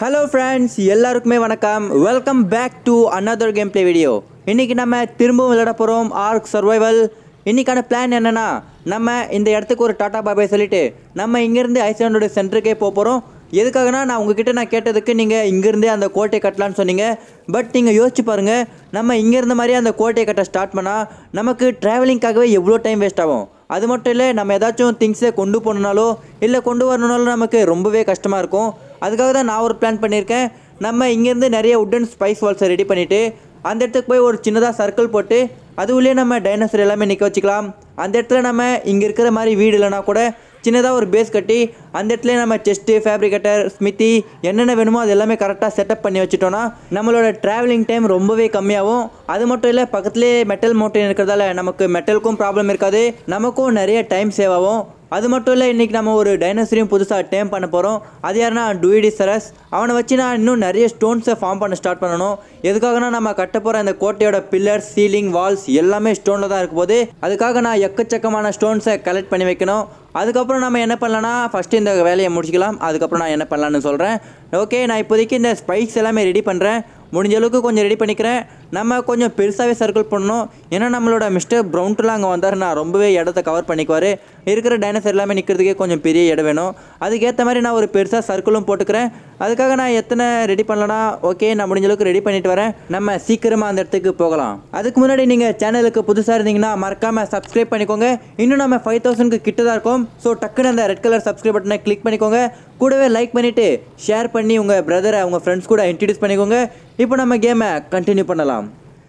Hello friends எல்லாருக்குமே வணக்கம் welcome back to another gameplay video இன்றைக்கி நம்ம திரும்பவும் விளையாட போகிறோம் ஆர்க் சர்வைவல் இன்றைக்கான பிளான் என்னென்னா நம்ம இந்த இடத்துக்கு ஒரு டாடா பாபாய் சொல்லிட்டு நம்ம இங்கேருந்து ஐஸ்லாண்டோட சென்டருக்கே போக போகிறோம் எதுக்காகனா நான் உங்ககிட்ட நான் கேட்டதுக்கு நீங்கள் இங்கேருந்தே அந்த கோட்டை கட்டலான்னு சொன்னீங்க பட் நீங்கள் யோசிச்சு பாருங்கள் நம்ம இங்கேருந்த மாதிரி அந்த கோட்டையை கட்ட ஸ்டார்ட் பண்ணால் நமக்கு ட்ராவலிங்காகவே எவ்வளோ டைம் வேஸ்ட் ஆகும் அது மட்டும் இல்லை நம்ம ஏதாச்சும் திங்ஸை கொண்டு போகணுனாலோ இல்லை கொண்டு வரணுனாலும் நமக்கு ரொம்பவே கஷ்டமாக இருக்கும் அதுக்காக தான் நான் ஒரு பிளான் பண்ணியிருக்கேன் நம்ம இங்கேருந்து நிறைய உட்டன் ஸ்பைஸ் வால்ஸை ரெடி பண்ணிவிட்டு அந்த இடத்துக்கு போய் ஒரு சின்னதாக சர்க்கிள் போட்டு அது உள்ளே நம்ம டைனோசர் எல்லாமே நிற்க வச்சுக்கலாம் அந்த இடத்துல நம்ம இங்கே இருக்கிற மாதிரி வீடு இல்லைனா கூட சின்னதாக ஒரு பேஸ் கட்டி அந்த இடத்துல நம்ம செஸ்ட்டு ஃபேப்ரிகேட்டர் ஸ்மித்தி என்னென்ன வேணுமோ அது எல்லாமே கரெக்டாக செட்டப் பண்ணி வச்சுட்டோன்னா நம்மளோட ட்ராவலிங் டைம் ரொம்பவே கம்மியாகும் அது மட்டும் இல்லை பக்கத்துலேயே மெட்டல் மவுண்டன் இருக்கிறதால நமக்கு மெட்டலுக்கும் ப்ராப்ளம் இருக்காது நமக்கும் நிறைய டைம் சேவ் ஆகும் அது மட்டும் இல்லை இன்றைக்கி நம்ம ஒரு டைனோசரையும் புதுசாக டேம் பண்ண போகிறோம் அது யாருன்னா டூயிடி சரஸ் அவனை வச்சு நான் இன்னும் நிறைய ஸ்டோன்ஸை ஃபார்ம் பண்ண ஸ்டார்ட் பண்ணணும் எதுக்காகனா நம்ம கட்ட போகிற அந்த கோட்டையோட பில்லர்ஸ் சீலிங் வால்ஸ் எல்லாமே ஸ்டோனில் தான் இருக்க போது அதுக்காக நான் எக்கச்சக்கமான ஸ்டோன்ஸை கலெக்ட் பண்ணி வைக்கணும் அதுக்கப்புறம் நம்ம என்ன பண்ணலாம்னா ஃபஸ்ட்டு இந்த வேலையை முடிச்சிக்கலாம் அதுக்கப்புறம் நான் என்ன பண்ணலான்னு சொல்கிறேன் ஓகே நான் இப்போதைக்கு இந்த ஸ்பைக்ஸ் எல்லாமே ரெடி பண்ணுறேன் முடிஞ்ச அளவுக்கு கொஞ்சம் ரெடி பண்ணிக்கிறேன் நம்ம கொஞ்சம் பெருசாகவே சர்க்கிள் பண்ணணும் ஏன்னா நம்மளோட மிஸ்டர் ப்ரௌன்ட்டுலாம் அங்கே வந்தாருன்னா ரொம்பவே இடத்த கவர் பண்ணிக்குவார் இருக்கிற டைனோசர் எல்லாமே நிற்கிறதுக்கே கொஞ்சம் பெரிய இடம் வேணும் அதுக்கேற்ற மாதிரி நான் ஒரு பெருசாக சர்க்கிளும் போட்டுக்கிறேன் அதுக்காக நான் எத்தனை ரெடி பண்ணலனா ஓகே நான் முடிஞ்ச அளவுக்கு ரெடி பண்ணிட்டு வரேன் நம்ம சீக்கிரமாக அந்த இடத்துக்கு போகலாம் அதுக்கு முன்னாடி நீங்கள் சேனலுக்கு புதுசாக இருந்தீங்கன்னா மறக்காமல் சப்ஸ்கிரைப் பண்ணிக்கோங்க இன்னும் நம்ம ஃபைவ் தௌசண்ட்க்கு கிட்ட தான் இருக்கும் ஸோ டக்குன்னு அந்த ரெட் கலர் சப்ஸ்கிரைப் பட்டனை கிளிக் பண்ணிக்கோங்க கூடவே லைக் பண்ணிவிட்டு ஷேர் பண்ணி உங்கள் பிரதரை உங்கள் ஃப்ரெண்ட்ஸ் கூட இன்ட்ரடியூஸ் பண்ணிக்கோங்க இப்போ நம்ம கேமை கண்டினியூ பண்ணலாம்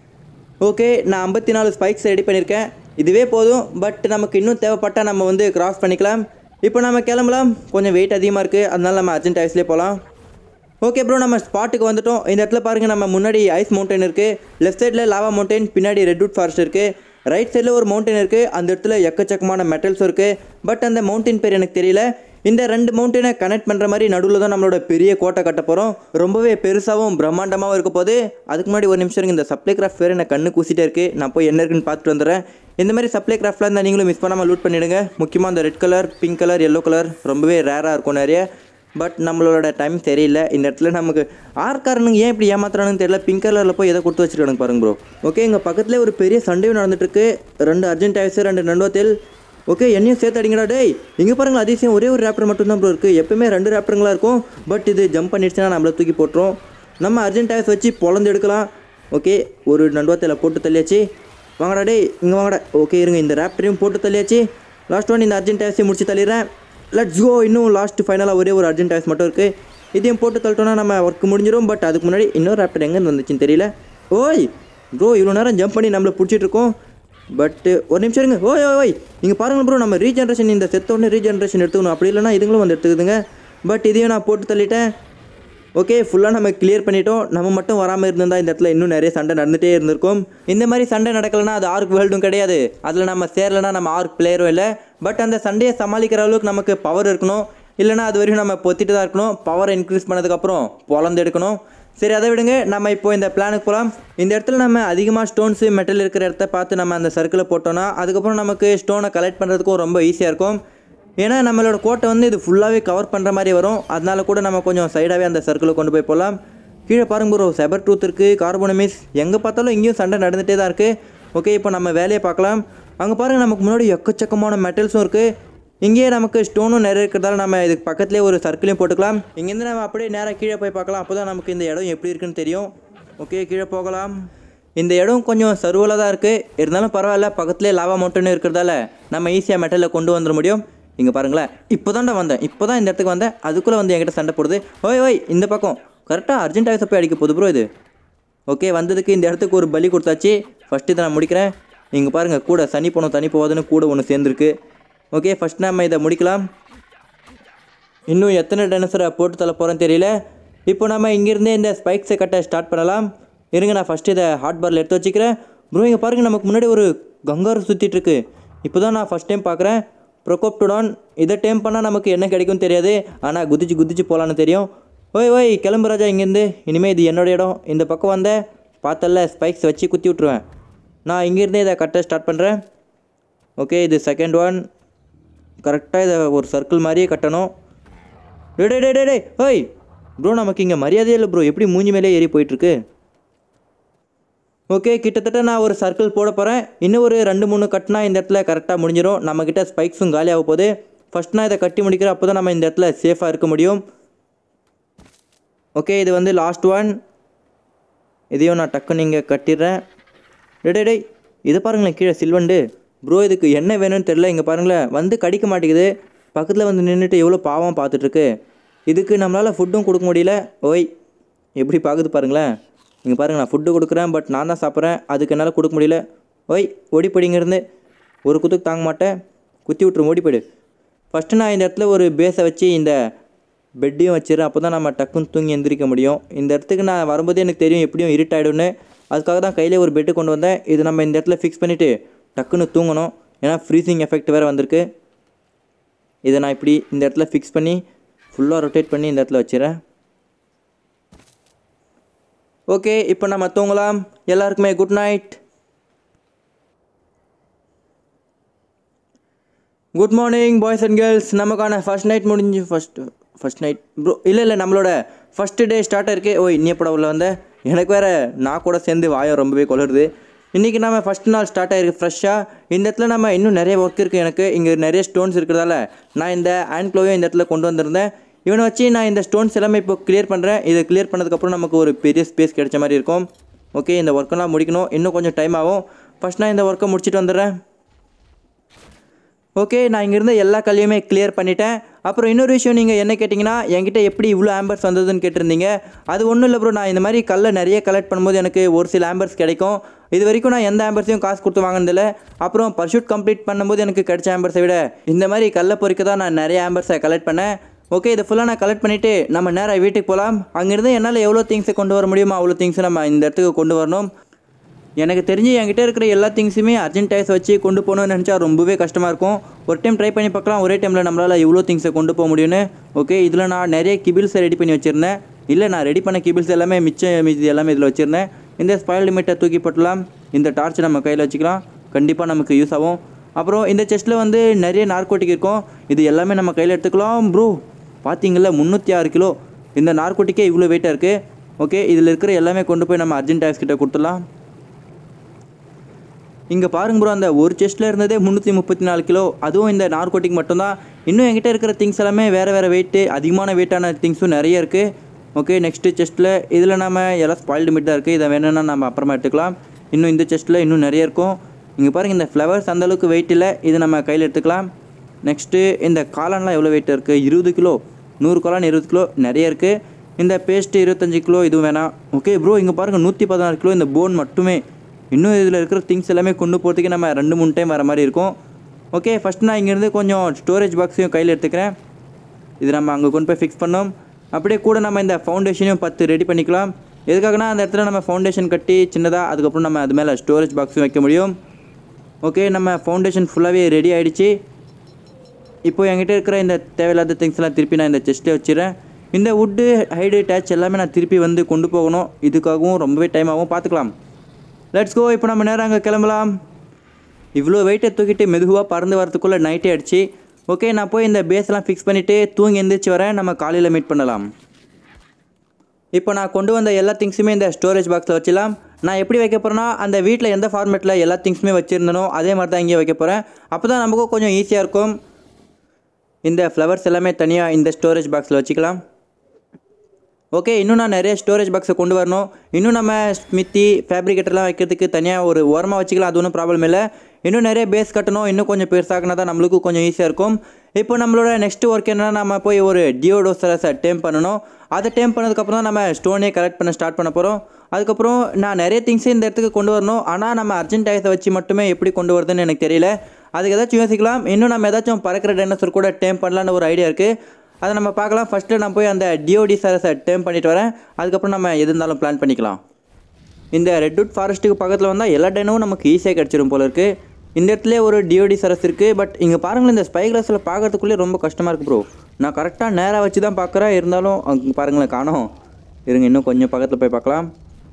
ஓகே நான் ஐம்பத்தி நாலு ஸ்பைக்ஸ் ரெடி பண்ணியிருக்கேன் இதுவே போதும் பட் நமக்கு இன்னும் தேவைப்பட்டால் நம்ம வந்து கிராஸ் பண்ணிக்கலாம் இப்போ நம்ம கிளம்பலாம் கொஞ்சம் வெயிட் அதிகமாக இருக்குது அதனால நம்ம அர்ஜென்ட் ஐஸ்லேயே போகலாம் ஓகே ப்ரோ நம்ம ஸ்பாட்டுக்கு வந்துட்டோம் இந்த இடத்துல பாருங்கள் நம்ம முன்னாடி ஐஸ் மவுண்டன் இருக்குது லெஃப்ட் சைடில் லாவா மவுண்டன் பின்னாடி ரெட்வுட் ஃபாரஸ்ட் இருக்குது ரைட் சைடில் ஒரு மவுண்டன் இருக்குது அந்த இடத்துல எக்கச்சக்கமான மெட்டல்ஸும் இருக்குது பட் அந்த மவுண்டன் பேர் எனக்கு தெரியல இந்த ரெண்டு மவுண்டனை கனெக்ட் பண்ணுற மாதிரி நடுவில் தான் நம்மளோட பெரிய கோட்டை கட்ட போகிறோம் ரொம்பவே பெருசாகவும் பிரம்மாண்டமாகவும் இருக்க போது அதுக்கு முன்னாடி ஒரு நிமிஷம் இருங்க இந்த சப்ளை கிராஃப்ட் வேறு எனக்கு கண்ணு கூசிட்டே இருக்குது நான் போய் என்ன இருக்குன்னு பார்த்துட்டு வந்துடுறேன் இந்த மாதிரி சப்ளை கிராஃப்ட்லாம் இருந்தால் நீங்களும் மிஸ் பண்ணாமல் லூட் பண்ணிவிடுங்க முக்கியமாக அந்த red colour pink colour yellow colour ரொம்பவே ரேராக இருக்கும் நிறைய பட் நம்மளோட டைம் தெரியல இந்த இடத்துல நமக்கு ஆர்காரனுங்க ஏன் இப்படி ஏமாத்துறானுன்னு தெரியல பிங்க் கலரில் போய் எதை கொடுத்து வச்சிருக்கானுங்க பாருங்க ப்ரோ ஓகே இங்கே பக்கத்தில் ஒரு பெரிய சண்டையும் நடந்துட்டுருக்கு ரெண்டு அர்ஜென்ட் ஆயிடுச்சு ரெண்டு நண்டுவத்தில் ஓகே என்னையும் சேர்த்து அடிங்கடா டேய் இங்கே பாருங்களா அதிசயம் ஒரே ஒரு ரேப்பர் மட்டும்தான் ப்ரோ இருக்குது எப்பவுமே ரெண்டு ரேப்பருங்களா இருக்கும் பட் இது ஜம்ப் பண்ணிடுச்சுன்னா நம்மளை தூக்கி போட்டுரும் நம்ம அர்ஜென்ட் ஆயிஸ் வச்சு பொழந்து எடுக்கலாம் ஓகே ஒரு நண்டுவத்தில் போட்டு தள்ளியாச்சு வாங்கடா டேய் இங்கே வாங்கடா ஓகே இருங்க இந்த ரேப்டரையும் போட்டு தள்ளியாச்சு லாஸ்ட் ஒன் இந்த அர்ஜென்ட் ஆயிஸையும் முடிச்சு தள்ளிடுறேன் லெட்ஸ் கோ இன்னும் லாஸ்ட் ஃபைனலாக ஒரே ஒரு அர்ஜென்ட் ஆயிஸ் மட்டும் இருக்குது இதையும் போட்டு தள்ளிட்டோன்னா நம்ம ஒர்க் முடிஞ்சிடும் பட் அதுக்கு முன்னாடி இன்னொரு ரேப்டர் எங்கே வந்துச்சுன்னு தெரியல ஓய் ப்ரோ இவ்வளோ நேரம் ஜம்ப் பண்ணி நம்மளை பிடிச்சிட்டு இருக்கோம் பட்டு ஒரு நிமிஷம் இருங்க ஓய் ஓய் ஓய் இங்கே பாருங்கள் ப்ரோ நம்ம ரீஜென்ரேஷன் இந்த செத்த உடனே ரீஜென்ரேஷன் எடுத்துக்கணும் அப்படி இல்லைனா இதுங்களும் வந்து எடுத்துக்குதுங்க பட் இதையும் நான் போட்டு தள்ளிட்டேன் ஓகே ஃபுல்லாக நம்ம கிளியர் பண்ணிட்டோம் நம்ம மட்டும் வராமல் இருந்திருந்தா இந்த இடத்துல இன்னும் நிறைய சண்டை நடந்துகிட்டே இருந்திருக்கும் இந்த மாதிரி சண்டை நடக்கலைன்னா அது ஆர்க் வேர்ல்டும் கிடையாது அதில் நம்ம சேரலைன்னா நம்ம ஆர்க் பிளேயரும் இல்லை பட் அந்த சண்டையை சமாளிக்கிற அளவுக்கு நமக்கு பவர் இருக்கணும் இல்லைனா அது வரைக்கும் நம்ம பொத்திட்டு தான் இருக்கணும் பவரை இன்க்ரீஸ் பண்ணதுக்கப்புறம் பொழந்து எடுக்கணும் சரி அதை விடுங்க நம்ம இப்போ இந்த பிளானுக்கு போகலாம் இந்த இடத்துல நம்ம அதிகமாக ஸ்டோன்ஸு மெட்டல் இருக்கிற இடத்த பார்த்து நம்ம அந்த சர்க்கிளை போட்டோன்னா அதுக்கப்புறம் நமக்கு ஸ்டோனை கலெக்ட் பண்ணுறதுக்கும் ரொம்ப ஈஸியாக இருக்கும் ஏன்னா நம்மளோட கோட்டை வந்து இது ஃபுல்லாகவே கவர் பண்ணுற மாதிரி வரும் அதனால கூட நம்ம கொஞ்சம் சைடாகவே அந்த சர்க்கிளை கொண்டு போய் போகலாம் கீழே பாருங்க ப்ரோ செபர் ட்ரூத் இருக்குது கார்போனமிஸ் எங்கே பார்த்தாலும் இங்கேயும் சண்டை நடந்துகிட்டே தான் இருக்குது ஓகே இப்போ நம்ம வேலையை பார்க்கலாம் அங்கே பாருங்கள் நமக்கு முன்னாடி எக்கச்சக்கமான மெட்டல்ஸும் இருக்குது இங்கேயே நமக்கு ஸ்டோனும் நிறைய இருக்கிறதால நம்ம இதுக்கு பக்கத்துலேயே ஒரு சர்க்கிளையும் போட்டுக்கலாம் இங்கேருந்து நம்ம அப்படியே நேராக கீழே போய் பார்க்கலாம் அப்போ தான் நமக்கு இந்த இடம் எப்படி இருக்குன்னு தெரியும் ஓகே கீழே போகலாம் இந்த இடம் கொஞ்சம் சருவலாக தான் இருக்குது இருந்தாலும் பரவாயில்ல பக்கத்துலேயே லாவா மவுண்டன் இருக்கிறதால நம்ம ஈஸியாக மெட்டலில் கொண்டு வந்துட முடியும் இங்கே பாருங்களேன் இப்போ தான்டா வந்தேன் இப்போ தான் இந்த இடத்துக்கு வந்தேன் அதுக்குள்ளே வந்து என்கிட்ட சண்டை போடுது ஓய் ஓய் இந்த பக்கம் கரெக்டாக அர்ஜென்ட் ஆகிட்ட போய் அடிக்க போகுது ப்ரோ இது ஓகே வந்ததுக்கு இந்த இடத்துக்கு ஒரு பலி கொடுத்தாச்சு ஃபஸ்ட்டு இதை நான் முடிக்கிறேன் இங்கே பாருங்கள் கூட சனி போனோம் தனி போகாதுன்னு கூட ஒன்று சேர்ந்துருக்கு ஓகே ஃபஸ்ட் நம்ம இதை முடிக்கலாம் இன்னும் எத்தனை டைனோசரை போட்டு தள்ள போகிறேன்னு தெரியல இப்போ நம்ம இங்கேருந்தே இந்த ஸ்பைக்ஸை கட்ட ஸ்டார்ட் பண்ணலாம் இருங்க நான் ஃபஸ்ட்டு இதை ஹாட் பாரில் எடுத்து வச்சுக்கிறேன் ப்ரோ இங்கே பாருங்கள் நமக்கு முன்னாடி ஒரு கங்காரு சுற்றிட்டு இருக்கு இப்போ தான் நான் ஃபஸ்ட் டைம் பார்க்குறேன் ப்ரொகோப்டுடான் இதை டைம் பண்ணால் நமக்கு என்ன கிடைக்கும் தெரியாது ஆனால் குதிச்சு குதிச்சு போகலான்னு தெரியும் ஓய் ஓய் கிளம்பு ராஜா இங்கேருந்து இனிமேல் இது என்னோட இடம் இந்த பக்கம் வந்த பார்த்தல ஸ்பைக்ஸ் வச்சு குத்தி விட்ருவேன் நான் இங்கேருந்தே இதை கட்ட ஸ்டார்ட் பண்ணுறேன் ஓகே இது செகண்ட் ஒன் கரெக்டாக இதை ஒரு சர்க்கிள் மாதிரியே கட்டணும் டே டே டே டே டே ஓய் ப்ரோ நமக்கு இங்கே மரியாதையே இல்லை ப்ரோ எப்படி மூஞ்சி மேலே ஏறி போயிட்டுருக்கு ஓகே கிட்டத்தட்ட நான் ஒரு சர்க்கிள் போட போகிறேன் இன்னும் ஒரு ரெண்டு மூணு கட்டினா இந்த இடத்துல கரெக்டாக முடிஞ்சிடும் நம்மக்கிட்ட ஸ்பைக்ஸும் காலியாக போகுது ஃபஸ்ட் நான் இதை கட்டி முடிக்கிறேன் அப்போ தான் நம்ம இந்த இடத்துல சேஃபாக இருக்க முடியும் ஓகே இது வந்து லாஸ்ட் ஒன் இதையும் நான் டக்குன்னு இங்கே கட்டிடுறேன் டே டேய் இது பாருங்களேன் கீழே சில்வண்டு ப்ரோ இதுக்கு என்ன வேணும்னு தெரில இங்கே பாருங்களேன் வந்து கடிக்க மாட்டேங்குது பக்கத்தில் வந்து நின்றுட்டு எவ்வளோ பாவம் பார்த்துட்ருக்கு இதுக்கு நம்மளால் ஃபுட்டும் கொடுக்க முடியல ஓய் எப்படி பார்க்குது பாருங்களேன் இங்கே பாருங்க நான் ஃபுட்டு கொடுக்குறேன் பட் நான் தான் சாப்பிட்றேன் அதுக்கு என்னால் கொடுக்க முடியல ஓய் ஓடி போடிங்கிருந்து ஒரு குத்துக்கு தாங்க மாட்டேன் குத்தி விட்ரு ஓடி போயிடு ஃபஸ்ட்டு நான் இந்த இடத்துல ஒரு பேஸை வச்சு இந்த பெட்டையும் வச்சிடுறேன் அப்போ தான் நம்ம டக்குன்னு தூங்கி எந்திரிக்க முடியும் இந்த இடத்துக்கு நான் வரும்போதே எனக்கு தெரியும் எப்படியும் இருட்டாயிடும்னு அதுக்காக தான் கையிலே ஒரு பெட்டு கொண்டு வந்தேன் இது நம்ம இந்த இடத்துல ஃபிக்ஸ் பண்ணிவிட்டு டக்குன்னு தூங்கணும் ஏன்னா ஃப்ரீசிங் எஃபெக்ட் வேறு வந்திருக்கு இதை நான் இப்படி இந்த இடத்துல ஃபிக்ஸ் பண்ணி ஃபுல்லாக ரொட்டேட் பண்ணி இந்த இடத்துல வச்சிடறேன் ஓகே இப்போ நம்ம தூங்கலாம் எல்லாருக்குமே good night good morning boys and girls நமக்கான ஃபர்ஸ்ட் நைட் முடிஞ்சு ஃபர்ஸ்ட் ஃபர்ஸ்ட் நைட் ப்ரோ இல்லை இல்லை நம்மளோட ஃபஸ்ட்டு டே ஸ்டார்ட் ஆயிருக்கு ஓய் நீ எப்படா உள்ள வந்த எனக்கு வேறு நான் கூட சேர்ந்து வாயம் ரொம்பவே கொளருது இன்றைக்கி நம்ம ஃபஸ்ட் நாள் ஸ்டார்ட் ஆயிருக்கு ஃப்ரெஷ்ஷாக இந்த இடத்துல நம்ம இன்னும் நிறைய ஒர்க் இருக்குது எனக்கு இங்கே நிறைய ஸ்டோன்ஸ் இருக்கிறதால நான் இந்த ஹேண்ட் க்ளோவையும் இந்த இடத்துல கொண்டு வந்திருந்தேன் இவனை வச்சு நான் இந்த ஸ்டோன்ஸ் எல்லாமே இப்போ கிளியர் பண்ணுறேன் இதை கிளியர் பண்ணதுக்கப்புறம் நமக்கு ஒரு பெரிய ஸ்பேஸ் கிடைச்ச மாதிரி இருக்கும் ஓகே இந்த ஒர்க்கெல்லாம் முடிக்கணும் இன்னும் கொஞ்சம் டைம் ஆகும் ஃபஸ்ட் நான் இந்த ஒர்க்கை முடிச்சுட்டு வந்துடுறேன் ஓகே நான் இங்கேருந்து எல்லா கல்லையுமே கிளியர் பண்ணிட்டேன் அப்புறம் இன்னொரு விஷயம் நீங்கள் என்ன கேட்டிங்கன்னா என்கிட்ட எப்படி இவ்வளோ ஆம்பர்ஸ் வந்ததுன்னு கேட்டிருந்தீங்க அது ஒன்றும் இல்லை ப்ரோ நான் இந்த மாதிரி கல்லை நிறைய கலெக்ட் பண்ணும்போது எனக்கு ஒரு சில ஆம்பர்ஸ் கிடைக்கும் இது வரைக்கும் நான் எந்த ஆம்பர்ஸையும் காசு கொடுத்து வாங்கினதில்ல அப்புறம் பர்ஷூட் கம்ப்ளீட் பண்ணும்போது எனக்கு கிடைச்ச ஆம்பர்ஸை விட இந்த மாதிரி கல்லை பொறிக்க தான் நான் நிறைய ஆம்பர்ஸை கலெக்ட் பண்ணேன் ஓகே இதை ஃபுல்லாக நான் கலெக்ட் பண்ணிவிட்டு நம்ம நேராக வீட்டுக்கு போகலாம் அங்கேருந்து என்னால் எவ்வளோ திங்ஸை கொண்டு வர முடியுமோ அவ்வளோ திங்ஸை நம்ம இந்த இடத்துக்கு கொண்டு வரணும் எனக்கு தெரிஞ்சு என்கிட்ட இருக்கிற எல்லா திங்ஸுமே அர்ஜென்டைஸ் வச்சு கொண்டு போகணும்னு நினச்சா ரொம்பவே கஷ்டமாக இருக்கும் ஒரு டைம் ட்ரை பண்ணி பார்க்கலாம் ஒரே டைமில் நம்மளால் இவ்வளோ திங்ஸை கொண்டு போக முடியும்னு ஓகே இதில் நான் நிறைய கிபிள்ஸை ரெடி பண்ணி வச்சுருந்தேன் இல்லை நான் ரெடி பண்ண கிபிள்ஸ் எல்லாமே மிச்சம் மீதி எல்லாமே இதில் வச்சுருந்தேன் இந்த ஸ்பாயில் லிமிட்டை தூக்கி போட்டலாம் இந்த டார்ச் நம்ம கையில் வச்சுக்கலாம் கண்டிப்பாக நமக்கு யூஸ் ஆகும் அப்புறம் இந்த செஸ்ட்டில் வந்து நிறைய நார்கோட்டிக் இருக்கும் இது எல்லாமே நம்ம கையில் எடுத்துக்கலாம் ப்ரோ பார்த்தீங்களா முந்நூற்றி ஆறு கிலோ இந்த நார்கோட்டிக்கே இவ்வளோ வெயிட்டாக இருக்குது ஓகே இதில் இருக்கிற எல்லாமே கொண்டு போய் நம்ம அர்ஜென்டாக்ஸ் கிட்ட கொடுத்துடலாம் இங்கே பாருங்க ப்ரோ அந்த ஒரு செஸ்ட்டில் இருந்ததே முந்நூற்றி முப்பத்தி நாலு கிலோ அதுவும் இந்த நார்கோட்டிக் மட்டும்தான் இன்னும் என்கிட்ட இருக்கிற திங்ஸ் எல்லாமே வேறு வேறு வெயிட்டு அதிகமான வெயிட்டான திங்ஸும் நிறைய இருக்குது ஓகே நெக்ஸ்ட்டு செஸ்ட்டில் இதில் நம்ம எல்லாம் ஸ்பாயில்டு மிட் தான் இருக்குது இதை வேணும்னா நம்ம அப்புறமா எடுத்துக்கலாம் இன்னும் இந்த செஸ்ட்டில் இன்னும் நிறைய இருக்கும் இங்கே பாருங்கள் இந்த ஃப்ளவர்ஸ் அந்தளவுக்கு வெயிட் இல்லை இது நம்ம கையில் எடுத்துக்கலாம் நெக்ஸ்ட்டு இந்த காளான்லாம் எவ்வளோ வெயிட் இருக்குது இருபது கிலோ நூறு காளான் இருபது கிலோ நிறைய இருக்குது இந்த பேஸ்ட்டு இருபத்தஞ்சி கிலோ இதுவும் வேணாம் ஓகே ப்ரோ இங்கே பாருங்கள் நூற்றி பதினாறு கிலோ இந்த போன் மட்டுமே இன்னும் இதில் இருக்கிற திங்ஸ் எல்லாமே கொண்டு போகிறதுக்கு நம்ம ரெண்டு மூணு டைம் வர மாதிரி இருக்கும் ஓகே ஃபஸ்ட் நான் இங்கேருந்து கொஞ்சம் ஸ்டோரேஜ் பாக்ஸையும் கையில் எடுத்துக்கிறேன் இது நம்ம அங்கே கொண்டு போய் ஃபிக்ஸ் பண்ணோம் அப்படியே கூட நம்ம இந்த ஃபவுண்டேஷனையும் பத்து ரெடி பண்ணிக்கலாம் எதுக்காகனா அந்த இடத்துல நம்ம ஃபவுண்டேஷன் கட்டி சின்னதாக அதுக்கப்புறம் நம்ம அது மேலே ஸ்டோரேஜ் பாக்ஸும் வைக்க முடியும் ஓகே நம்ம ஃபவுண்டேஷன் ஃபுல்லாகவே ரெடி ஆகிடுச்சு இப்போ என்கிட்ட இருக்கிற இந்த தேவையில்லாத திங்ஸ்லாம் திருப்பி நான் இந்த செஸ்ட்டே வச்சிடறேன் இந்த வுட்டு ஹைடு டேச் எல்லாமே நான் திருப்பி வந்து கொண்டு போகணும் இதுக்காகவும் ரொம்பவே டைம் ஆகும் பார்த்துக்கலாம் லெட்ஸ் கோ இப்போ நம்ம நேரம் அங்கே கிளம்பலாம் இவ்வளோ வெயிட்டை தூக்கிட்டு மெதுவாக பறந்து வரதுக்குள்ளே நைட்டே ஆயிடுச்சு ஓகே நான் போய் இந்த பேஸ்லாம் ஃபிக்ஸ் பண்ணிவிட்டு தூங்கி எந்திரிச்சு வரேன் நம்ம காலையில் மீட் பண்ணலாம் இப்போ நான் கொண்டு வந்த எல்லா திங்ஸுமே இந்த ஸ்டோரேஜ் பாக்ஸில் வச்சிடலாம் நான் எப்படி வைக்க போகிறேன்னா அந்த வீட்டில் எந்த ஃபார்மேட்டில் எல்லா திங்ஸுமே வச்சுருந்தனோ அதே மாதிரி தான் இங்கே வைக்க போகிறேன் அப்போ தான் நமக்கும் கொஞ்சம் ஈஸியாக இருக்கும் இந்த ஃப்ளவர்ஸ் எல்லாமே தனியாக இந்த ஸ்டோரேஜ் பாக்ஸில் வச்சுக்கலாம் ஓகே இன்னும் நான் நிறைய ஸ்டோரேஜ் பாக்ஸை கொண்டு வரணும் இன்னும் நம்ம ஸ்மித்தி ஃபேப்ரிகேட்டர்லாம் வைக்கிறதுக்கு தனியாக ஒரு ஓரமாக வச்சுக்கலாம் அது ஒன்றும் ப்ராப்ளம் இல்லை இன்னும் நிறைய பேஸ் கட்டணும் இன்னும் கொஞ்சம் பெருசாக்கினா தான் நம்மளுக்கும் கொஞ்சம் ஈஸியாக இருக்கும் இப்போ நம்மளோட நெக்ஸ்ட் ஒர்க் என்னன்னா நம்ம போய் ஒரு டியோடோசரஸை டேம் பண்ணணும் அதை டேம் பண்ணதுக்கப்புறம் தான் நம்ம ஸ்டோனே கலெக்ட் பண்ண ஸ்டார்ட் பண்ண போகிறோம் அதுக்கப்புறம் நான் நிறைய திங்ஸை இந்த இடத்துக்கு கொண்டு வரணும் ஆனால் நம்ம அர்ஜென்ட் டயத்தை வச்சு மட்டுமே எப்படி கொண்டு வருதுன்னு எனக்கு தெரியல அதுக்கு ஏதாச்சும் யோசிக்கலாம் இன்னும் நம்ம ஏதாச்சும் பறக்கிற டைனோசர் கூட டேம் பண்ணலான்னு ஒரு ஐடியா இருக்குது அதை நம்ம பார்க்கலாம் ஃபஸ்ட்டு நான் போய் அந்த டிஓடி சரஸை டேம் பண்ணிட்டு வரேன் அதுக்கப்புறம் நம்ம எது இருந்தாலும் பிளான் பண்ணிக்கலாம் இந்த ரெட்வுட் ஃபாரஸ்ட்டுக்கு பக்கத்தில் வந்தால் எல்லா டைனமும் நமக்கு ஈஸியாக கிடச்சிரும் போல இருக்குது இந்த இடத்துல ஒரு டிஓடி சரஸ் இருக்குது பட் இங்கே பாருங்களேன் இந்த ஸ்பை கிளாஸில் பார்க்கறதுக்குள்ளே ரொம்ப கஷ்டமாக இருக்குது ப்ரோ நான் கரெக்டாக நேராக வச்சு தான் பார்க்குறேன் இருந்தாலும் அங்கே பாருங்களேன் காணோம் இருங்க இன்னும் கொஞ்சம் பக்கத்தில் போய் பார்க்கலாம்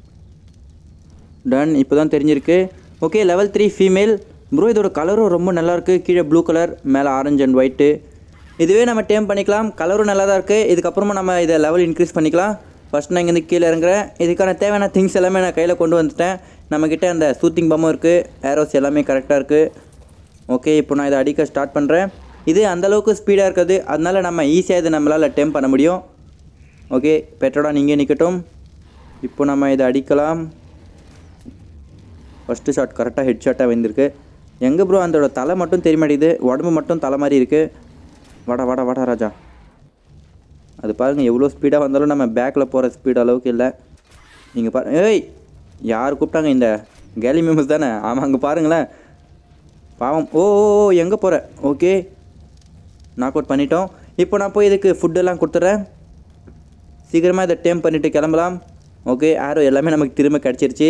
டன் இப்போ தான் தெரிஞ்சிருக்கு okay level three female bro இதோட கலரும் ரொம்ப நல்லாயிருக்கு கீழே ப்ளூ கலர் மேலே ஆரஞ்சு அண்ட் ஒயிட்டு இதுவே நம்ம டேம் பண்ணிக்கலாம் கலரும் நல்லா தான் இருக்குது இதுக்கப்புறமா நம்ம இதை லெவல் இன்க்ரீஸ் பண்ணிக்கலாம் ஃபஸ்ட் நான் இங்கேருந்து கீழே இறங்குறேன் இதுக்கான தேவையான திங்ஸ் எல்லாமே நான் கையில் கொண்டு வந்துட்டேன் நம்மக்கிட்ட அந்த சூத்திங் பம்மும் இருக்குது ஏரோஸ் எல்லாமே கரெக்டாக இருக்குது ஓகே இப்போ நான் இதை அடிக்க ஸ்டார்ட் பண்ணுறேன் இது அந்தளவுக்கு ஸ்பீடாக இருக்குது அதனால நம்ம ஈஸியாக இது நம்மளால் டேம் பண்ண முடியும் ஓகே பெட்ரோடா நீங்கள் நிற்கட்டும் இப்போ நம்ம இதை அடிக்கலாம் ஃபஸ்ட்டு ஷாட் கரெக்டாக ஹெட் ஷாட்டாக வந்திருக்கு எங்கே ப்ரோ அதோட தலை மட்டும் தெரிய மாட்டேங்குது உடம்பு மட்டும் தலை மாதிரி இருக்குது வாடா வாடா வாடா ராஜா அது பாருங்கள் எவ்வளோ ஸ்பீடாக வந்தாலும் நம்ம பேக்கில் போகிற ஸ்பீட் அளவுக்கு இல்லை நீங்கள் பாரு ஏய் யார் கூப்பிட்டாங்க இந்த கேலி மெம்பர்ஸ் தானே ஆமாம் அங்கே பாருங்களேன் பாவம் ஓ ஓ ஓ எங்கே போகிற ஓகே நாக் அவுட் பண்ணிட்டோம் இப்போ நான் போய் இதுக்கு ஃபுட்டெல்லாம் கொடுத்துட்றேன் சீக்கிரமாக இதை டேம் பண்ணிவிட்டு கிளம்பலாம் ஓகே ஆரோ எல்லாமே நமக்கு திரும்ப கிடச்சிருச்சு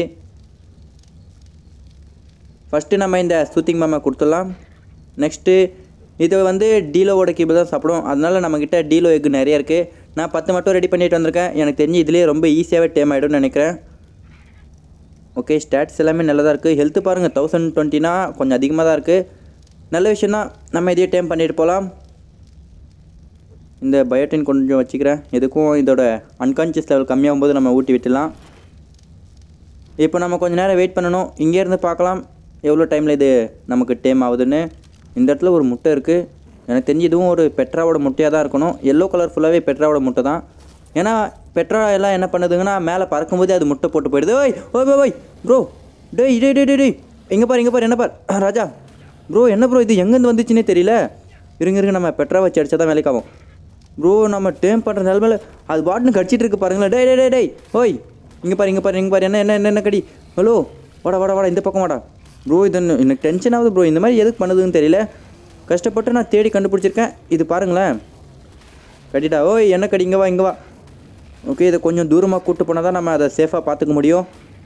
ஃபஸ்ட்டு நம்ம இந்த சூத்திங் மாமா கொடுத்துடலாம் நெக்ஸ்ட்டு இது வந்து டீலோவோட கீபோர்டு தான் சாப்பிடும் அதனால நம்மக்கிட்ட டீலோ எக் நிறைய இருக்குது நான் பத்து மட்டும் ரெடி பண்ணிட்டு வந்திருக்கேன் எனக்கு தெரிஞ்சு இதுலேயே ரொம்ப ஈஸியாகவே டேம் ஆகிடும்னு நினைக்கிறேன் ஓகே ஸ்டாட்ஸ் எல்லாமே நல்லதாக இருக்குது ஹெல்த்து பாருங்கள் தௌசண்ட் டுவெண்ட்டினா கொஞ்சம் அதிகமாக தான் இருக்குது நல்ல விஷயம் தான் நம்ம இதையே டேம் பண்ணிட்டு போகலாம் இந்த பயோட்டின் கொஞ்சம் வச்சுக்கிறேன் எதுக்கும் இதோட அன்கான்ஷியஸ் லெவல் கம்மியாகும் போது நம்ம ஊட்டி விட்டுடலாம் இப்போ நம்ம கொஞ்ச நேரம் வெயிட் பண்ணணும் இங்கேருந்து பார்க்கலாம் எவ்வளோ டைமில் இது நமக்கு டேம் ஆகுதுன்னு இந்த இடத்துல ஒரு முட்டை இருக்குது எனக்கு தெரிஞ்சு இதுவும் ஒரு பெட்ராவோட முட்டையாக தான் இருக்கணும் எல்லோ கலர் ஃபுல்லாகவே பெட்ராவோட முட்டை தான் ஏன்னா பெட்ரா எல்லாம் என்ன பண்ணுதுங்கன்னா மேலே பறக்கும்போதே அது முட்டை போட்டு போயிடுது ஓய் ஓய் ஓய் ஓய் ப்ரோ டேய் டேய் டேய் டேய் டேய் எங்கே பாரு இங்கே பாரு என்ன பார் ராஜா ப்ரோ என்ன ப்ரோ இது எங்கேருந்து வந்துச்சுன்னே தெரியல இருங்க இருங்க நம்ம பெட்ரா வச்சு அடிச்சா தான் வேலைக்காகும் ப்ரோ நம்ம டேம் பண்ணுற நிலமையில அது பாட்டுன்னு கடிச்சிட்டு இருக்கு பாருங்களேன் டேய் டேய் டேய் டேய் ஓய் இங்கே பாரு இங்கே பாரு இங்கே பாரு என்ன என்ன என்ன என்ன கடி ஹலோ வாடா வாடா வாடா இந்த பக்கம் வாடா ப்ரோ இது என்ன- எனக்கு டென்ஷன் ஆகுது ப்ரோ இந்த மாதிரி எதுக்கு பண்ணுதுன்னு தெரியல கஷ்டப்பட்டு நான் தேடி கண்டுபிடிச்சிருக்கேன் இது பாருங்களேன் கட்டிட்டா ஓய் என்ன கடி இங்கே வா இங்கே வா ஓகே இதை கொஞ்சம் தூரமாக கூட்டு போனால் தான் நம்ம அதை சேஃபாக பார்த்துக்க முடியும்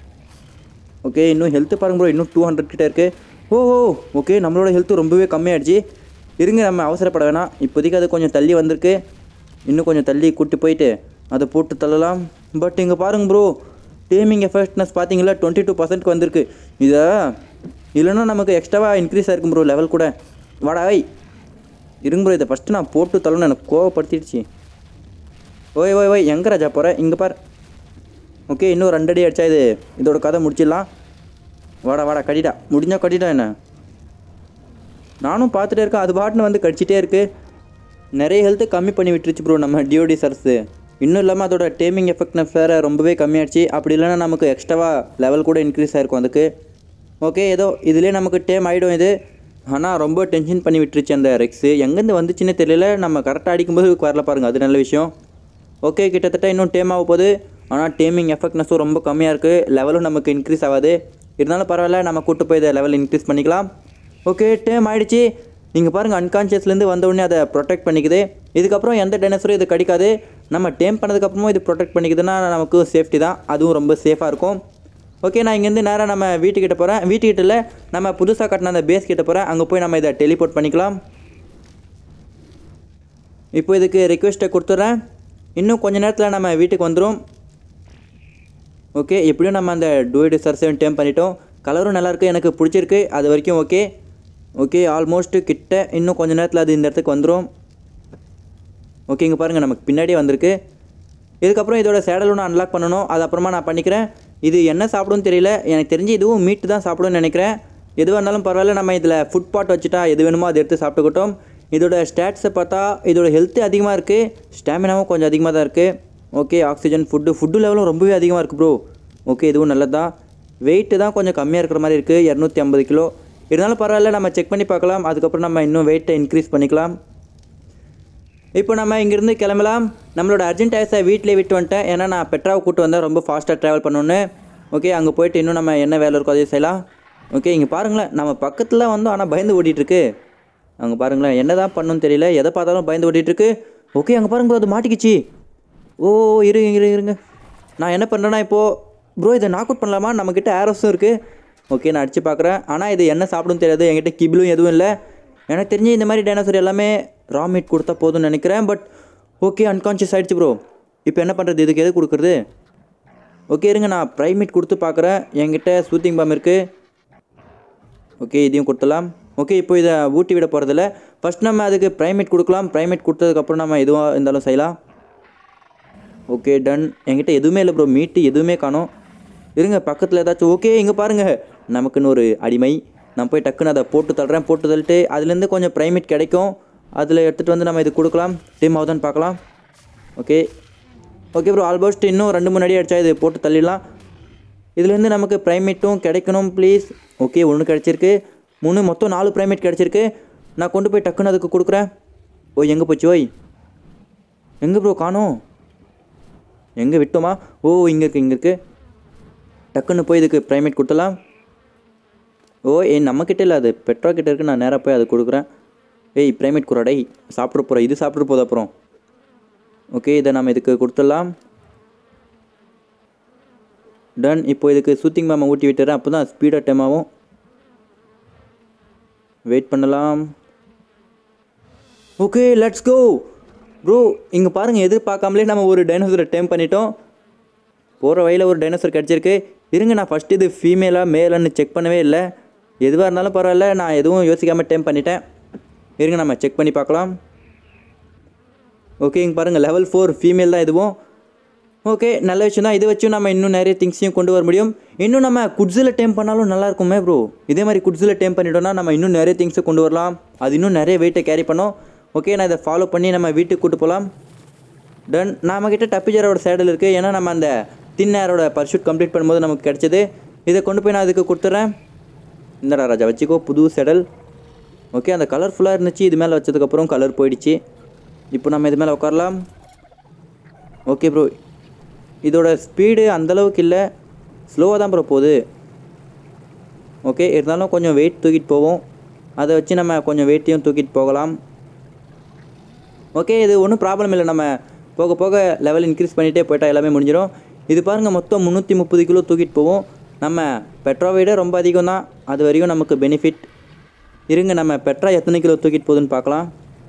ஓகே இன்னும் ஹெல்த்து பாருங்க ப்ரோ இன்னும் டூ ஹண்ட்ரட் கிட்ட இருக்குது ஓ ஓ ஓகே நம்மளோட ஹெல்த்து ரொம்பவே கம்மியாயிடுச்சு இருங்க நம்ம அவசரப்பட வேணாம் இப்போதைக்கு அது கொஞ்சம் தள்ளி வந்திருக்கு இன்னும் கொஞ்சம் தள்ளி கூட்டி போயிட்டு அதை போட்டு தள்ளலாம் பட் இங்கே பாருங்க ப்ரோ டேமிங் எஃபெக்ட்னஸ் பார்த்தீங்களா டுவெண்ட்டி டூ பர்சன்ட்க்கு வந்திருக்கு இதை இல்லைன்னா நமக்கு எக்ஸ்ட்ராவாக இன்க்ரீஸ் ஆயிருக்கும் ப்ரோ லெவல் கூட வாடா ஐ இருங்க ப்ரோ இதை ஃபஸ்ட்டு நான் போட்டு தள்ளணும் எனக்கு கோவப்படுத்திடுச்சு ஓய் ஓய் ஓய் எங்கே ராஜா போகிற இங்கே பார் ஓகே இன்னும் ரெண்டு அடி அடிச்சா இது இதோட கதை முடிச்சிடலாம் வாடா வாடா கடிடா முடிஞ்சா கடிடா என்ன நானும் பார்த்துட்டே இருக்கேன் அது பாட்டுன்னு வந்து கடிச்சிட்டே இருக்கு நிறைய ஹெல்த்து கம்மி பண்ணி விட்டுருச்சு ப்ரோ நம்ம டிஓடி சர்ஸு இன்னும் இல்லாமல் அதோட டேமிங் எஃபெக்ட்னஸ் வேறு ரொம்பவே கம்மியாயிடுச்சு அப்படி இல்லைன்னா நமக்கு எக்ஸ்ட்ராவாக லெவல் கூட இன்க்ரீஸ் ஆயிருக்கும் அதுக்கு ஓகே ஏதோ இதுலேயே நமக்கு டேம் ஆகிடும் இது ஆனால் ரொம்ப டென்ஷன் பண்ணி விட்டுருச்சு அந்த ரெக்ஸு எங்கேருந்து வந்துச்சுன்னே தெரியல நம்ம கரெக்டாக அடிக்கும்போது வரல பாருங்கள் அது நல்ல விஷயம் ஓகே கிட்டத்தட்ட இன்னும் டேம் ஆக போகுது ஆனால் டேமிங் எஃபெக்ட்னஸும் ரொம்ப கம்மியாக இருக்குது லெவலும் நமக்கு இன்க்ரீஸ் ஆகாது இருந்தாலும் பரவாயில்ல நம்ம கூட்டு போய் இதை லெவல் இன்க்ரீஸ் பண்ணிக்கலாம் ஓகே டேம் ஆயிடுச்சு நீங்கள் பாருங்கள் அன்கான்ஷியஸ்லேருந்து வந்த உடனே அதை ப்ரொடெக்ட் பண்ணிக்குது இதுக்கப்புறம் எந்த டைனோசரும் இது கடிக்காது நம்ம டேம் பண்ணதுக்கப்புறமும் இது ப்ரொடெக்ட் பண்ணிக்குதுன்னா நமக்கு சேஃப்டி தான் அதுவும் ரொம்ப சேஃபாக இருக்கும் ஓகே நான் இங்கேருந்து நேராக நம்ம வீட்டுக்கிட்ட போகிறேன் வீட்டுக்கிட்ட இல்லை நம்ம புதுசாக கட்டின அந்த பேஸ் கிட்ட போகிறேன் அங்கே போய் நம்ம இதை டெலிபோர்ட் பண்ணிக்கலாம் இப்போ இதுக்கு ரிக்வெஸ்ட்டை கொடுத்துட்றேன் இன்னும் கொஞ்ச நேரத்தில் நம்ம வீட்டுக்கு வந்துடும் ஓகே எப்படியும் நம்ம அந்த டூயிட் சர்சேவன் டேம் பண்ணிட்டோம் கலரும் நல்லாயிருக்கு எனக்கு பிடிச்சிருக்கு அது வரைக்கும் ஓகே ஓகே ஆல்மோஸ்ட் கிட்ட இன்னும் கொஞ்ச நேரத்தில் அது இந்த இடத்துக்கு வந்துடும் ஓகே இங்கே பாருங்கள் நமக்கு பின்னாடியே வந்திருக்கு இதுக்கப்புறம் இதோட சேடல் ஒன்று அன்லாக் பண்ணணும் அது அப்புறமா நான் பண்ணிக்கிறேன் இது என்ன சாப்பிடும்னு தெரியல எனக்கு தெரிஞ்சு இதுவும் மீட்டு தான் சாப்பிடும்னு நினைக்கிறேன் எதுவாக இருந்தாலும் பரவாயில்ல நம்ம இதில் ஃபுட் பாட் வச்சுட்டா எது வேணுமோ அதை எடுத்து சாப்பிட்டுக்கிட்டோம் இதோட ஸ்டாட்ஸை பார்த்தா இதோட ஹெல்த்து அதிகமாக இருக்குது ஸ்டாமினாவும் கொஞ்சம் அதிகமாக தான் இருக்குது ஓகே ஆக்சிஜன் ஃபுட்டு ஃபுட்டு லெவலும் ரொம்பவே அதிகமாக இருக்குது ப்ரோ ஓகே இதுவும் நல்லது தான் வெயிட்டு தான் கொஞ்சம் கம்மியாக இருக்கிற மாதிரி இருக்குது இரநூத்தி ஐம்பது கிலோ இருந்தாலும் பரவாயில்ல நம்ம செக் பண்ணி பார்க்கலாம் அதுக்கப்புறம் நம்ம இன்னும் வெயிட்டை இன்க்ரீஸ் பண்ணிக்கலாம் இப்போ நம்ம இங்கேருந்து கிளம்பலாம் நம்மளோட அர்ஜென்ட் ஐஸை வீட்டிலே விட்டு வந்துட்டேன் ஏன்னா நான் பெட்ராவை கூட்டு வந்தால் ரொம்ப ஃபாஸ்ட்டாக ட்ராவல் பண்ணணுன்னு ஓகே அங்கே போயிட்டு இன்னும் நம்ம என்ன வேலை இருக்கோ அதையும் செய்யலாம் ஓகே இங்கே பாருங்களேன் நம்ம பக்கத்தில் வந்தோம் ஆனால் பயந்து ஓடிட்டுருக்கு அங்கே பாருங்களேன் என்ன தான் பண்ணணும்னு தெரியல எதை பார்த்தாலும் பயந்து ஓடிட்டுருக்கு ஓகே அங்கே பாருங்க bro, அது மாட்டிக்கிச்சு ஓ இருங்க இருங்க இருங்க நான் என்ன பண்ணுறேன்னா இப்போது ப்ரோ இதை நாக் அவுட் பண்ணலாமா நம்மக்கிட்ட ஆரோஸும் இருக்குது ஓகே நான் அடித்து பார்க்குறேன் ஆனால் இது என்ன சாப்பிடும் தெரியாது என்கிட்ட கிபிலும் எதுவும் இல்லை எனக்கு தெரிஞ்சு இந்த மாதிரி டைனோசர் எல்லாமே ரா மீட் கொடுத்தா போதும்னு நினைக்கிறேன் பட் ஓகே அன்கான்ஷியஸ் ஆயிடுச்சு ப்ரோ இப்போ என்ன பண்ணுறது இதுக்கு எது கொடுக்குறது ஓகே இருங்க நான் ப்ரைமேட் கொடுத்து பார்க்குறேன் என்கிட்ட சூத்திங் பாம் இருக்குது ஓகே இதையும் கொடுத்துடலாம் ஓகே இப்போ இதை ஊட்டி விட போகிறதில்ல ஃபஸ்ட் நம்ம அதுக்கு ப்ரைமேட் கொடுக்கலாம் ப்ரைமேட் கொடுத்ததுக்கப்புறம் நம்ம எதுவாக இருந்தாலும் செய்யலாம் ஓகே டன் என்கிட்ட எதுவுமே இல்லை ப்ரோ மீட்டு எதுவுமே காணோம் இருங்க பக்கத்தில் ஏதாச்சும் ஓகே இங்கே பாருங்கள் நமக்குன்னு ஒரு அடிமை நான் போய் டக்குன்னு அதை போட்டு தள்ளுறேன் போட்டு தள்ளிட்டு அதுலேருந்து கொஞ்சம் ப்ரைமேட் கிடைக்கும் அதில் எடுத்துகிட்டு வந்து நம்ம இது கொடுக்கலாம் டீம் ஆகுதான்னு பார்க்கலாம் ஓகே ஓகே ப்ரோ ஆல்மோஸ்ட் இன்னும் ரெண்டு மூணு அடி அடிச்சா இது போட்டு தள்ளிடலாம் இதுலேருந்து நமக்கு ப்ரைமேட்டும் கிடைக்கணும் ப்ளீஸ் ஓகே ஒன்று கிடச்சிருக்கு மூணு மொத்தம் நாலு ப்ரைமேட் கிடச்சிருக்கு நான் கொண்டு போய் டக்குன்னு அதுக்கு கொடுக்குறேன் ஓய் எங்கே போச்சு ஓய் எங்கே ப்ரோ காணோம் எங்கே விட்டோமா ஓ இங்கே இருக்குது இங்கே இருக்குது டக்குன்னு போய் இதுக்கு ப்ரைமேட் கொடுத்துலாம் ஓ ஏ நம்மக்கிட்ட இல்லை அது பெட்ரோ கிட்ட இருக்கு நான் நேராக போய் அதை கொடுக்குறேன் ஏய் ப்ரைமேட் குறா டேய் சாப்பிட போகிறோம் இது சாப்பிட போகுது அப்புறம் ஓகே இதை நம்ம இதுக்கு கொடுத்துடலாம் டன் இப்போ இதுக்கு சூத்திங் மேம் ஊட்டி விட்டுறேன் அப்போ தான் ஸ்பீடாக டைம் ஆகும் வெயிட் பண்ணலாம் ஓகே லெட்ஸ் கோ ப்ரோ இங்கே பாருங்கள் எதிர்பார்க்காமலே நம்ம ஒரு டைனோசரை டைம் பண்ணிட்டோம் போகிற வழியில் ஒரு டைனோசர் கிடச்சிருக்கு இருங்க நான் ஃபஸ்ட் இது ஃபீமேலாக மேலான்னு செக் பண்ணவே இல்லை எதுவாக இருந்தாலும் பரவாயில்ல நான் எதுவும் யோசிக்காமல் டைம் பண்ணிட்டேன் இருங்க நம்ம செக் பண்ணி பார்க்கலாம் ஓகே இங்கே பாருங்கள் லெவல் ஃபோர் ஃபீமேல் தான் இதுவும் ஓகே நல்ல விஷயம் தான் இதை வச்சும் நம்ம இன்னும் நிறைய திங்ஸையும் கொண்டு வர முடியும் இன்னும் நம்ம குட்ஸில் டைம் பண்ணாலும் நல்லா இருக்குமே ப்ரோ இதே மாதிரி குட்ஸில் டைம் பண்ணிட்டோம்னா நம்ம இன்னும் நிறைய திங்ஸை கொண்டு வரலாம் அது இன்னும் நிறைய வெயிட்டை கேரி பண்ணோம் ஓகே நான் இதை ஃபாலோ பண்ணி நம்ம வீட்டுக்கு கூட்டு போகலாம் டன் நம்மக்கிட்ட டப்பிஜரோட சேடல் இருக்குது ஏன்னா நம்ம அந்த தின் ஏரோட பர்ஷூட் கம்ப்ளீட் பண்ணும்போது நமக்கு கிடச்சிது இதை கொண்டு போய் நான் அதுக்கு கொடுத்துட்றேன் இந்தடா ராஜா வச்சுக்கோ புது செடல் ஓகே அந்த கலர்ஃபுல்லாக இருந்துச்சு இது மேலே வச்சதுக்கப்புறம் கலர் போயிடுச்சு இப்போ நம்ம இது மேலே உட்காரலாம் ஓகே ப்ரோ இதோட ஸ்பீடு அந்தளவுக்கு இல்லை ஸ்லோவாக தான் ப்ரோ போகுது ஓகே இருந்தாலும் கொஞ்சம் வெயிட் தூக்கிட்டு போவோம் அதை வச்சு நம்ம கொஞ்சம் வெயிட்டையும் தூக்கிட்டு போகலாம் ஓகே இது ஒன்றும் ப்ராப்ளம் இல்லை நம்ம போக போக லெவல் இன்க்ரீஸ் பண்ணிகிட்டே போயிட்டா எல்லாமே முடிஞ்சிடும் இது பாருங்கள் மொத்தம் முந்நூற்றி முப்பது கிலோ தூக்கிட்டு போவோம் நம்ம பெட்ரா விட ரொம்ப அதிகம் தான் அது வரைக்கும் நமக்கு பெனிஃபிட் இருங்க நம்ம பெட்ரா எத்தனை கிலோ தூக்கிட்டு போகுதுன்னு பார்க்கலாம்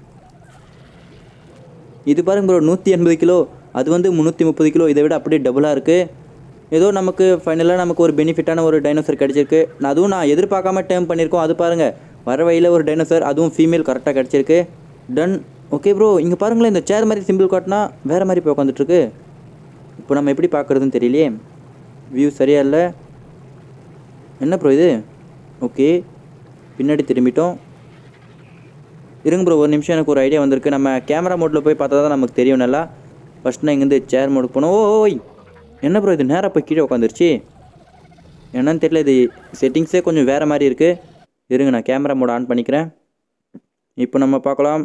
இது பாருங்க ப்ரோ நூற்றி எண்பது கிலோ அது வந்து முந்நூற்றி முப்பது கிலோ இதை விட அப்படியே டபுளாக இருக்குது ஏதோ நமக்கு ஃபைனலாக நமக்கு ஒரு பெனிஃபிட்டான ஒரு டைனோசர் கிடச்சிருக்கு நான் அதுவும் நான் எதிர்பார்க்காம டைம் பண்ணியிருக்கோம் அது பாருங்கள் வர வழியில் ஒரு டைனோசர் அதுவும் ஃபீமேல் கரெக்டாக கிடச்சிருக்கு டன் ஓகே ப்ரோ இங்கே பாருங்களேன் இந்த சேர் மாதிரி சிம்பிள் காட்டினா வேறு மாதிரி போய் உட்காந்துட்ருக்கு இப்போ நம்ம எப்படி பார்க்குறதுன்னு தெரியலையே வியூ சரியா இல்லை என்ன ப்ரோ இது ஓகே பின்னாடி திரும்பிட்டோம் இருங்க ப்ரோ ஒரு நிமிஷம் எனக்கு ஒரு ஐடியா வந்திருக்கு நம்ம கேமரா மோட்டில் போய் பார்த்தா தான் நமக்கு தெரியும் நல்லா ஃபஸ்ட் நான் இங்கேருந்து சேர் மோடு போனோம் ஓ ஓய் என்ன ப்ரோ இது நேராக போய் கீழே உட்காந்துருச்சு என்னன்னு தெரியல இது செட்டிங்ஸே கொஞ்சம் வேறு மாதிரி இருக்குது இருங்க நான் கேமரா மோட் ஆன் பண்ணிக்கிறேன் இப்போ நம்ம பார்க்கலாம்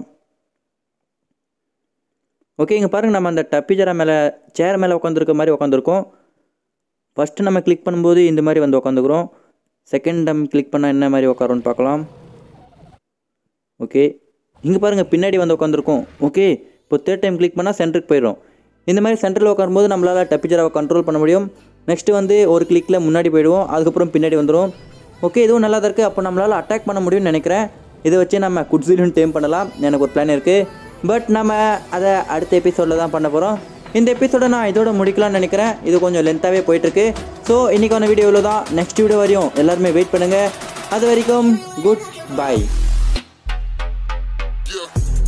ஓகே இங்கே பாருங்கள் நம்ம அந்த டப்பிஜரா மேலே சேர் மேலே உட்காந்துருக்க மாதிரி உட்காந்துருக்கோம் ஃபஸ்ட்டு நம்ம கிளிக் பண்ணும்போது இந்த மாதிரி வந்து உட்காந்துக்கிறோம் செகண்ட் டைம் கிளிக் பண்ணால் என்ன மாதிரி உட்காரோன்னு பார்க்கலாம் ஓகே இங்கே பாருங்கள் பின்னாடி வந்து உட்காந்துருக்கோம் ஓகே இப்போ தேர்ட் டைம் கிளிக் பண்ணால் சென்டருக்கு போயிடும் இந்த மாதிரி சென்டரில் உட்காரும்போது நம்மளால் டப்பிஜராவை கண்ட்ரோல் பண்ண முடியும் நெக்ஸ்ட்டு வந்து ஒரு கிளிக்கில் முன்னாடி போயிடுவோம் அதுக்கப்புறம் பின்னாடி வந்துடும் ஓகே இதுவும் நல்லா தான் இருக்குது அப்போ நம்மளால் அட்டாக் பண்ண முடியும்னு நினைக்கிறேன் இதை வச்சு நம்ம குட்ஸிலும் டேம் பண்ணலாம் எனக்கு ஒரு பிளான் இருக்குது பட் நம்ம அதை அடுத்த எபிசோடில் தான் பண்ண போகிறோம் இந்த எபிசோட நான் இதோட முடிக்கலாம்னு நினைக்கிறேன் இது கொஞ்சம் லென்த்தாகவே போயிட்டுருக்கு ஸோ இன்றைக்கான வீடியோ இவ்வளோ தான் நெக்ஸ்ட் வீடியோ வரையும் எல்லாருமே வெயிட் பண்ணுங்கள் அது வரைக்கும் குட் பை Yeah.